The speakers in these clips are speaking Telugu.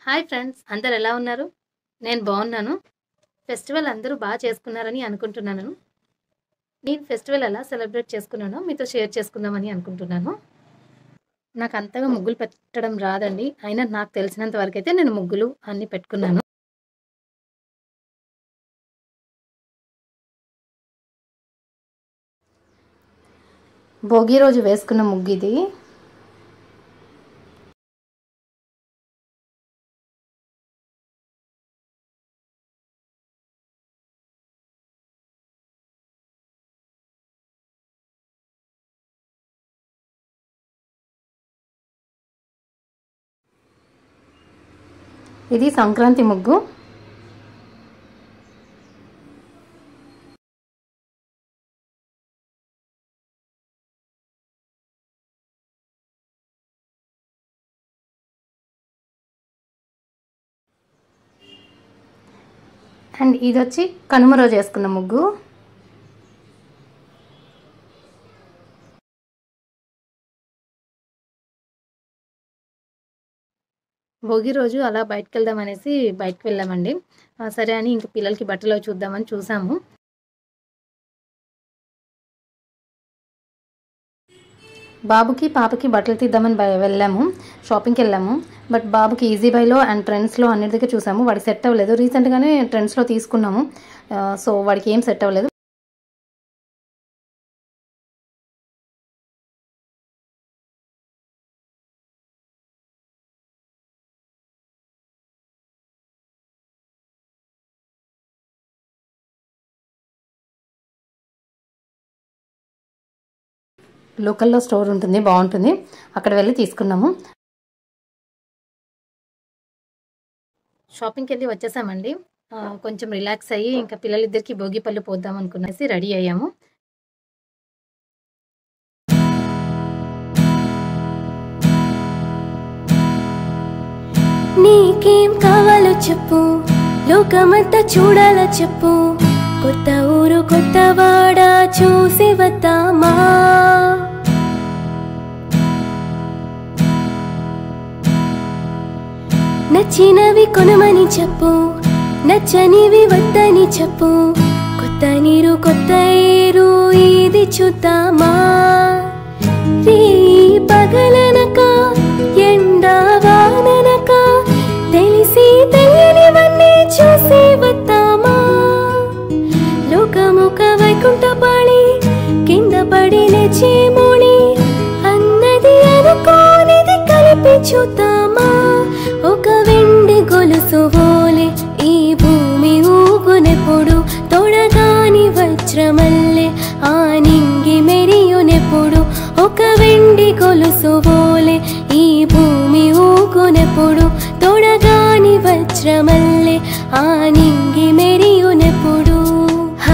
హాయ్ ఫ్రెండ్స్ అందరు ఎలా ఉన్నారు నేను బాగున్నాను ఫెస్టివల్ అందరూ బాగా చేసుకున్నారని అనుకుంటున్నాను నేను ఫెస్టివల్ ఎలా సెలబ్రేట్ చేసుకున్నానో మీతో షేర్ చేసుకుందామని అనుకుంటున్నాను నాకు అంతగా ముగ్గులు పెట్టడం రాదండి అయినా నాకు తెలిసినంత వరకు అయితే నేను ముగ్గులు అన్నీ పెట్టుకున్నాను భోగి రోజు వేసుకున్న ముగ్గు ఇది ఇది సంక్రాంతి ముగ్గు అండ్ ఇది వచ్చి కనుమ రోజు వేసుకున్న ముగ్గు భోగి రోజు అలా బయటకు వెళ్దాం అనేసి బయటకు వెళ్ళామండి ఆ, సరే అని ఇంక పిల్లలకి బట్టలు అవి చూద్దామని చూసాము బాబుకి పాపకి బట్టలు తీద్దామని బయ- వెళ్ళాము షాపింగ్కి వెళ్ళాము బట్ బాబుకి ఈజీ బైలో అండ్ ట్రెండ్స్లో అన్నిటి దగ్గర చూసాము వాడికి సెట్ అవ్వలేదు రీసెంట్గానే ట్రెండ్స్లో తీసుకున్నాము ఆ, సో వాడికి ఏం సెట్ అవ్వలేదు లోకల్లో స్టోర్ ఉంటుంది బాగుంటుంది అక్కడ వెళ్ళి తీసుకున్నాము షాపింగ్కి వెళ్ళి వచ్చేసామండి ఆ, కొంచెం రిలాక్స్ అయ్యి ఇంకా పిల్లలిద్దరికి భోగి పళ్ళు పోద్దాం అనుకునేసి రెడీ అయ్యాము నీకేం కావాలో చెప్పు లోకమంతా చూడాలో చెప్పు కొత్త ఊరు కొత్త వాడ చూసి వద్దామా నచ్చినవి కొనమని చెప్పు నచ్చనివి వద్దని చెప్పు కొత్త నీరు కొత్త ఏరు ఇది చూద్దామా రీ పగలనక ఎండ వాననక తెలిసి తెలియనివన్నీ చూసి వద్దామా లోకముఖ వైకుంఠపాళి కింద పడి లేచే మోళి అన్నది అనుకోనిది కలిపి చూద్దామా ఒక వెండి గొలుసు ఓలే ఈ భూమి ఊగునెప్పుడు తొడగాని వజ్రమల్లె ఆ నింగి మెరియునెప్పుడు ఒక వెండి గొలుసు ఓలే ఈ భూమి ఊగునెప్పుడు తొడగాని వజ్రమల్లె ఆ నింగి మెరియునెప్పుడు హా,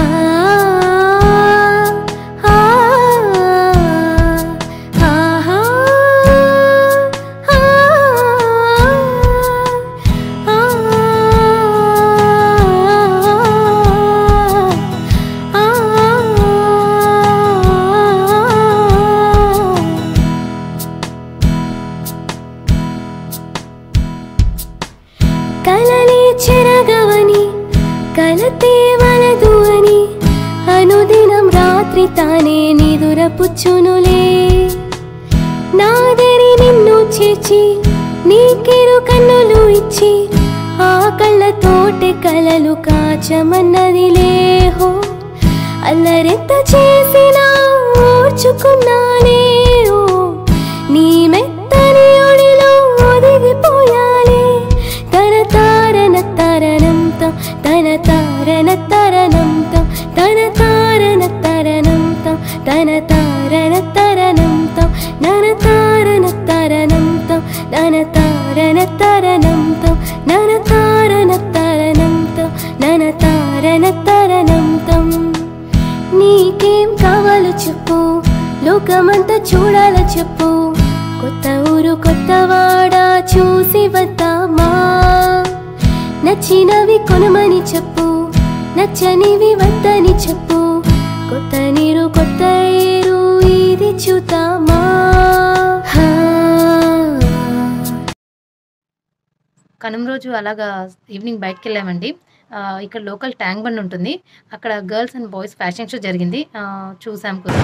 హా, హా, హా, హా, కలలే చెరగవని కలతే వలదు అని అనుదినం రాత్రి తానే నిదురపుచ్చునులే నాదరి నిన్ను చేర్చి నీకెరు కన్నులు ఇచ్చి ఆ కళ్ళతోటే కలలు కాచమన్నదిలే హో అల్లరెంత చేసినా ఓర్చుకున్నానే ఓ నీ మెత్తని ఒడిలో ఒదిగిపోయాలే తన తారన తరణంతం తన తారన తరణంతం తన తారన తరణంతం తన తారన తరణంతం నన తారన తరణంతం నన తారన తరణంతం నన తారన తరణంతం నన తారన తరణంతం నీకేం కావాలో చెప్పు లోకమంతా చూడాలో చెప్పు కొత్త ఊరు కొత్త వాడ చూసి వద్దామా నచ్చినవి కొనమని చెప్పు నచ్చనివి వద్దని చెప్పు కొత్త నీరు కొత్త ఏరు ఇది చూద్దామా హా కనుమ రోజు అలాగా ఈవినింగ్ బయటకు వెళ్ళామండి ఆ, ఇక్కడ లోకల్ ట్యాంక్ బండ్ ఉంటుంది అక్కడ girls and boys fashion show జరిగింది ఆ, చూసాం కూడా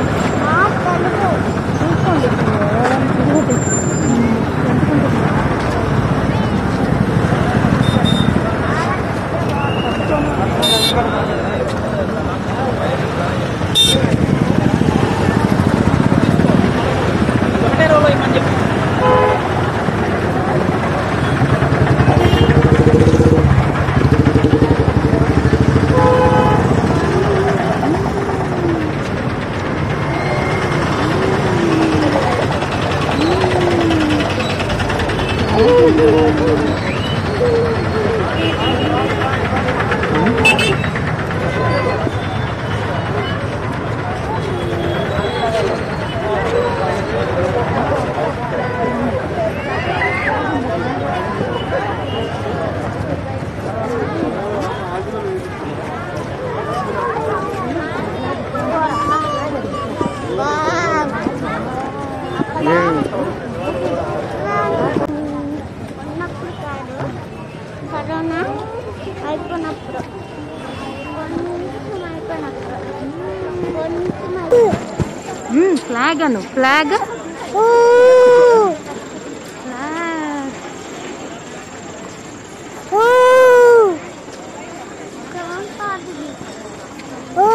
ఉన్నప్పుడు కాదు కరోనా అయిపోయినప్పుడు కొంచెం అయిపోయినప్పుడు కొంచెం అయిపోయి- ఫ్లాగ్ అను ఫ్లాగ్ ఊ! ఊ! కాంపాదిది. ఊ!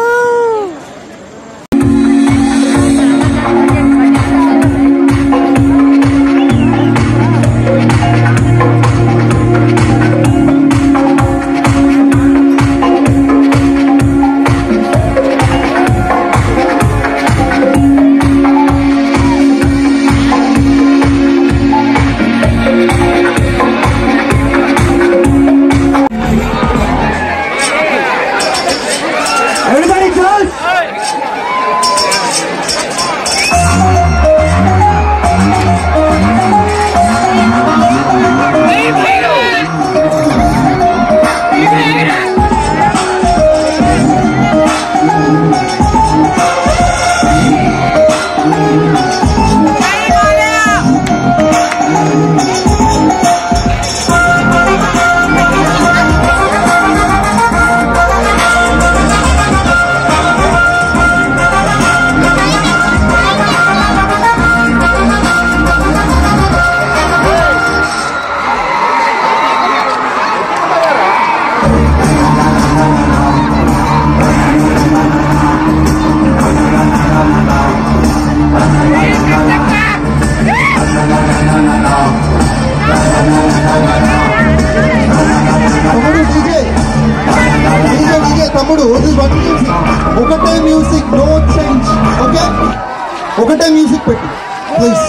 Everybody close! తమ్ముడు డీజే డీజే డీజే తమ్ముడు this is one music. ఒకటే మ్యూజిక్ నో చేంజ్ ఓకే ఒకటే మ్యూజిక్ పెట్టి ప్లీజ్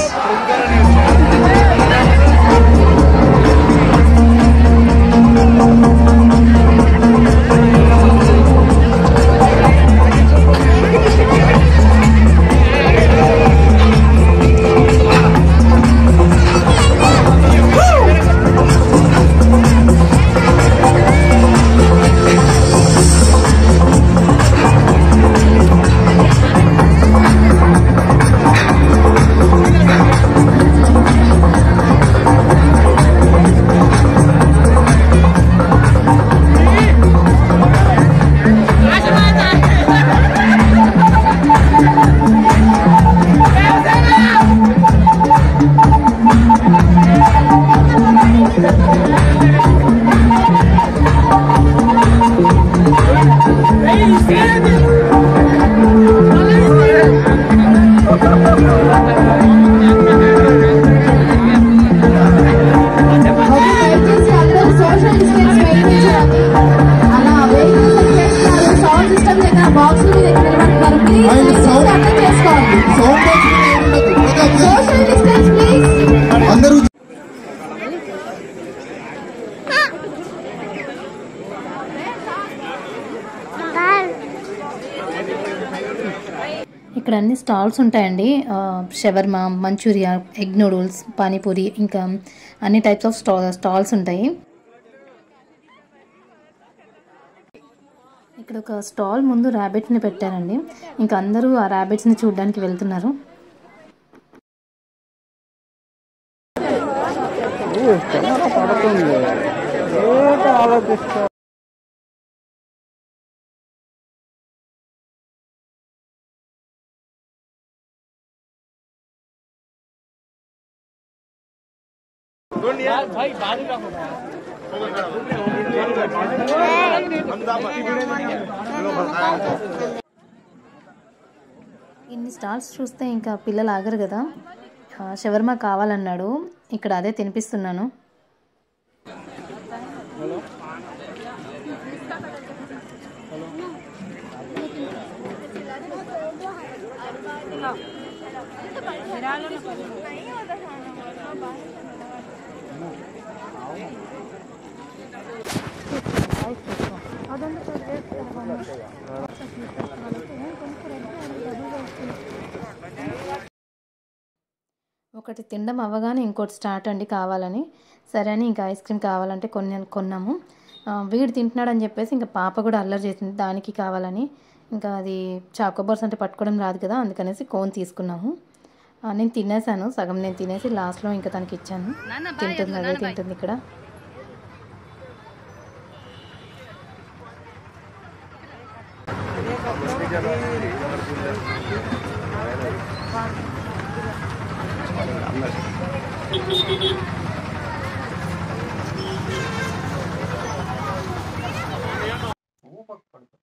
దయచేసి అందరూ సోషల్ డిస్టెన్స్ మెయింటైన్ చేయాలి అలా వెహికల్స్ చేస్తున్నారు సౌండ్ సిస్టమ్ దగ్గర బాక్స్ మీద నిలబడుతున్నారు ప్లీజ్ And దయచేసి sound- అర్థం చేసుకోవాలి సౌండ్ సోషల్ డిస్టెన్స్ ప్లీజ్ అందరూ ఇక్కడ అన్ని స్టాల్స్ ఉంటాయండి ఆ, shawarma manchurian egg noodles panipuri ఇంకా అన్ని టైప్స్ ఆఫ్ స్టా స్టాల్స్ ఉంటాయి ఇక్కడ ఒక స్టాల్ ముందు ర్యాబిట్స్ని పెట్టారండి ఇంకా అందరూ ఆ ర్యాబిట్స్ని చూడడానికి వెళ్తున్నారు పడుతుంది ఇన్ని స్టాల్స్ చూస్తే ఇంకా పిల్లలు ఆగరు కదా ఆ, షవర్మా కావాలన్నాడు ఇక్కడ అదే తినిపిస్తున్నాను ఒకటి తినడం అవ్వగానే ఇంకోటి స్టార్ట్ అండి కావాలని సరే అని ఇంకా ఐస్ క్రీమ్ కావాలంటే కొన్ని కొన్నాము ఆ, వీడు తింటున్నాడు చెప్పేసి ఇంకా పాప కూడా అల్లరి చేసింది దానికి కావాలని ఇంకా అది చాకోబార్స్ అంటే పట్టుకోవడం రాదు కదా అందుకనేసి కోన్ తీసుకున్నాము ఆ, నేను తినేసాను సగం నేను తినేసి లాస్ట్లో ఇంకా తనకి ఇచ్చాను తింటుంది అదే తింటుంది ఇక్కడ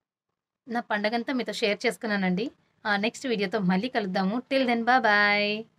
నా పండగంతా మీతో షేర్ చేసుకున్నానండి నెక్స్ట్ వీడియోతో మళ్ళీ కలుద్దాము టిల్ దెన్ బాయ్